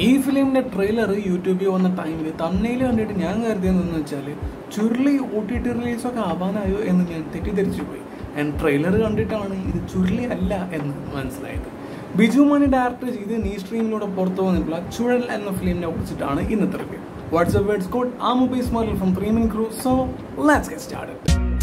ഈ ഫിലിമിന്റെ ട്രെയിലർ യൂട്യൂബിൽ വന്ന ടൈമിൽ തമ്മനയിൽ കണ്ടിട്ട് ഞാൻ കരുതിയതെന്ന് വെച്ചാൽ ചുരുളി ഒ ടി ടി റിലീസൊക്കെ ആവാനായോ എന്ന് ഞാൻ തെറ്റിദ്ധരിച്ചു പോയി ആൻഡ് ട്രെയിലർ കണ്ടിട്ടാണ് ഇത് ചുരുളി അല്ല എന്ന് മനസ്സിലായത് ബിജു മണി ഡയറക്ടർ ചെയ്ത് നീ സ്ട്രീമിലൂടെ പുറത്തു വന്നിട്ടുള്ള ചുഴൽ എന്ന ഫിലിമിനെ കുറിച്ചിട്ടാണ് ഇന്നത്തെ റിവ്യൂ വാട്സ്ആപ്പ് വേർഡ്സ് കോഡ് ആ mobile smart from three min crew so let's get started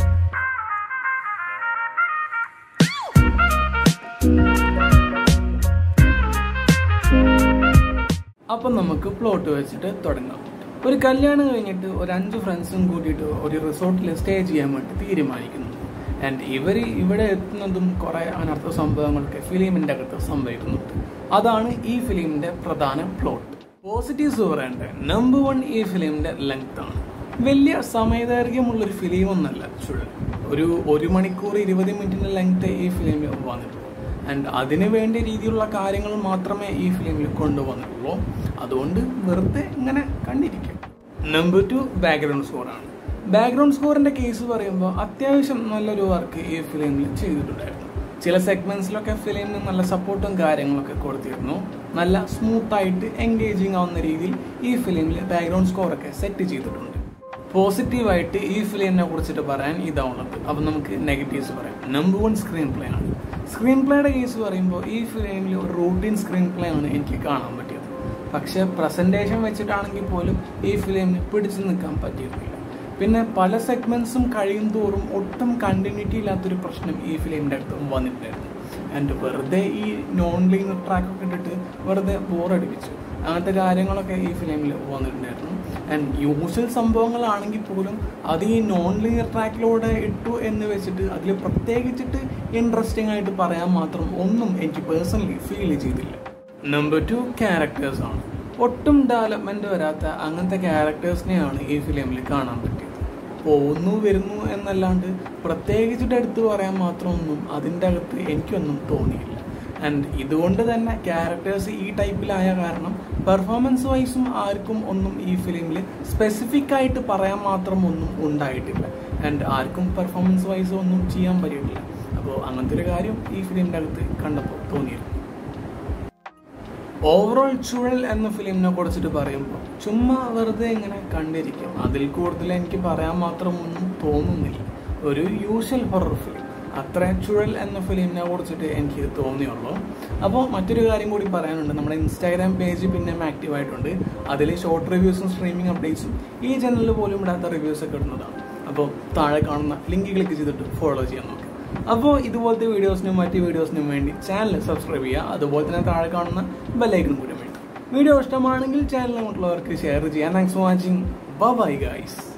അപ്പം നമുക്ക് പ്ലോട്ട് വെച്ചിട്ട് തുടങ്ങാം ഒരു കല്യാണം കഴിഞ്ഞിട്ട് ഒരു അഞ്ച് ഫ്രണ്ട്സും കൂട്ടിയിട്ട് ഒരു റിസോർട്ടിൽ സ്റ്റേ ചെയ്യാൻ വേണ്ടി തീരുമാനിക്കുന്നു ആൻഡ് ഇവർ ഇവിടെ എത്തുന്നതും കുറേ അനർത്ഥ സംഭവങ്ങളൊക്കെ ഫിലിമിൻ്റെ അകത്ത് സംഭവിക്കുന്നുണ്ട് അതാണ് ഈ ഫിലിമിൻ്റെ പ്രധാന പ്ലോട്ട് പോസിറ്റീവ്സ് പറയേണ്ട നമ്പർ വൺ ഈ ഫിലിമിൻ്റെ ലെങ്ത് ആണ് വലിയ സമയദൈർഘ്യമുള്ളൊരു ഫിലിം ഒന്നല്ല ചുഴൽ ഒരു ഒരു മണിക്കൂർ ഇരുപത് മിനിറ്റിൻ്റെ ലെങ്ത് ഈ ഫിലിമിൽ വന്നിട്ടുള്ളൂ ആൻഡ് അതിന് വേണ്ട രീതിയിലുള്ള കാര്യങ്ങൾ മാത്രമേ ഈ ഫിലിമിൽ കൊണ്ടുവന്നിട്ടുള്ളൂ അതുകൊണ്ട് വെറുതെ ഇങ്ങനെ കണ്ടിരിക്കും നമ്പർ ടു ബാക്ക്ഗ്രൗണ്ട് സ്കോറാണ് ബാക്ക്ഗ്രൗണ്ട് സ്കോറിന്റെ കേസ് പറയുമ്പോൾ അത്യാവശ്യം നല്ലൊരു വർക്ക് ഈ ഫിലിമിൽ ചെയ്തിട്ടുണ്ടായിരുന്നു ചില സെഗ്മെന്റ്സിലൊക്കെ ഫിലിമിന് നല്ല സപ്പോർട്ടും കാര്യങ്ങളൊക്കെ കൊടുത്തിരുന്നു നല്ല സ്മൂത്ത് ആയിട്ട് എൻഗേജിങ് ആവുന്ന രീതിയിൽ ഈ ഫിലിമിൽ ബാക്ക്ഗ്രൗണ്ട് സ്കോറൊക്കെ സെറ്റ് ചെയ്തിട്ടുണ്ട് പോസിറ്റീവായിട്ട് ഈ ഫിലിമിനെ കുറിച്ചിട്ട് പറയാൻ ഇതാവുന്നത് അപ്പം നമുക്ക് നെഗറ്റീവ്സ് പറയാം നമ്പർ വൺ സ്ക്രീൻ പ്ലേ ആണ് സ്ക്രീൻ പ്ലേയുടെ കേസ് പറയുമ്പോൾ ഈ ഫിലിമിൽ ഒരു റൂട്ടീൻ സ്ക്രീൻ പ്ലേ ആണ് എനിക്ക് കാണാൻ പറ്റിയത് പക്ഷെ പ്രസൻറ്റേഷൻ വെച്ചിട്ടാണെങ്കിൽ പോലും ഈ ഫിലിമിന് പിടിച്ചു നിൽക്കാൻ പറ്റിയിരുന്നില്ല പിന്നെ പല സെഗ്മെന്റ്സും കഴിയും തോറും ഒട്ടും കണ്ടിന്യൂറ്റി ഇല്ലാത്തൊരു പ്രശ്നം ഈ ഫിലിമിൻ്റെ അടുത്ത് വന്നിട്ടുണ്ടായിരുന്നു ആൻഡ് വെറുതെ ഈ നോൺ ലീനർ ട്രാക്കൊക്കെ ഇട്ടിട്ട് വെറുതെ ബോറടിപ്പിച്ചു അങ്ങനത്തെ കാര്യങ്ങളൊക്കെ ഈ ഫിലിമിൽ വന്നിട്ടുണ്ടായിരുന്നു ആൻഡ് യൂഷ്വൽ സംഭവങ്ങളാണെങ്കിൽ പോലും അത് ഈ നോൺ ലീനിയർ ട്രാക്കിലൂടെ ഇട്ടു എന്ന് വെച്ചിട്ട് അതിൽ പ്രത്യേകിച്ചിട്ട് ഇൻട്രസ്റ്റിംഗ് ആയിട്ട് പറയാൻ മാത്രം ഒന്നും എനിക്ക് പേഴ്സണലി ഫീൽ ചെയ്തില്ല നമ്പർ ടു ക്യാരക്ടേഴ്സ് ആണ് ഒട്ടും ഡെവലപ്മെന്റ് വരാത്ത അങ്ങനത്തെ ക്യാരക്ടേഴ്സിനെയാണ് ഈ ഫിലിമിൽ കാണാൻ പറ്റിയത് പോകുന്നു വരുന്നു എന്നല്ലാണ്ട് പ്രത്യേകിച്ചിട്ട് എടുത്തു പറയാൻ മാത്രമൊന്നും അതിൻ്റെ അകത്ത് എനിക്കൊന്നും തോന്നിയില്ല ആൻഡ് ഇതുകൊണ്ട് തന്നെ ക്യാരക്ടേഴ്സ് ഈ ടൈപ്പിലായ കാരണം പെർഫോമൻസ് വൈസും ആർക്കും ഒന്നും ഈ ഫിലിമിൽ സ്പെസിഫിക് ആയിട്ട് പറയാൻ മാത്രം ഒന്നും ഉണ്ടായിട്ടില്ല ആൻഡ് ആർക്കും പെർഫോമൻസ് വൈസ് ഒന്നും ചെയ്യാൻ പറ്റിയിട്ടില്ല അപ്പോൾ അങ്ങനത്തെ ഒരു കാര്യം ഈ ഫിലിമിൻ്റെ അകത്ത് കണ്ടപ്പോൾ തോന്നിയിരുന്നു ഓവറോൾ ചുഴൽ എന്ന ഫിലിമിനെ കുറിച്ചിട്ട് പറയുമ്പോൾ ചുമ്മാ വെറുതെ ഇങ്ങനെ കണ്ടിരിക്കും അതിൽ കൂടുതൽ എനിക്ക് പറയാൻ മാത്രം ഒന്നും തോന്നുന്നില്ല ഒരു യൂഷ്വൽ ഹൊറർ ഫിലിം അത്ര ചുഴൽ എന്ന ഫിലിമിനെ കുറിച്ചിട്ട് എനിക്ക് തോന്നിയുള്ളൂ അപ്പോൾ മറ്റൊരു കാര്യം കൂടി പറയാനുണ്ട് നമ്മുടെ ഇൻസ്റ്റാഗ്രാം പേജ് പിന്നെ ആക്റ്റീവ് ആയിട്ടുണ്ട് അതിൽ ഷോർട്ട് റിവ്യൂസും സ്ട്രീമിംഗ് അപ്ഡേറ്റ്സും ഈ ചാനലിൽ പോലും ഇടാത്ത റിവ്യൂസ് ഒക്കെ ഇടുന്നതാണ് അപ്പോൾ താഴെ കാണുന്ന ലിങ്ക് ക്ലിക്ക് ചെയ്തിട്ട് ഫോളോ ചെയ്യാൻ നോക്കുക അപ്പോൾ ഇതുപോലത്തെ വീഡിയോസിനും മറ്റ് വീഡിയോസിനും വേണ്ടി ചാനൽ സബ്സ്ക്രൈബ് ചെയ്യുക അതുപോലെ തന്നെ താഴെ കാണുന്ന ബെല്ലൈക്കനും കൂടി വേണ്ടി വീഡിയോ ഇഷ്ടമാണെങ്കിൽ ചാനൽ മറ്റുള്ളവർക്ക് ഷെയർ ചെയ്യാം thanks for watching bye guys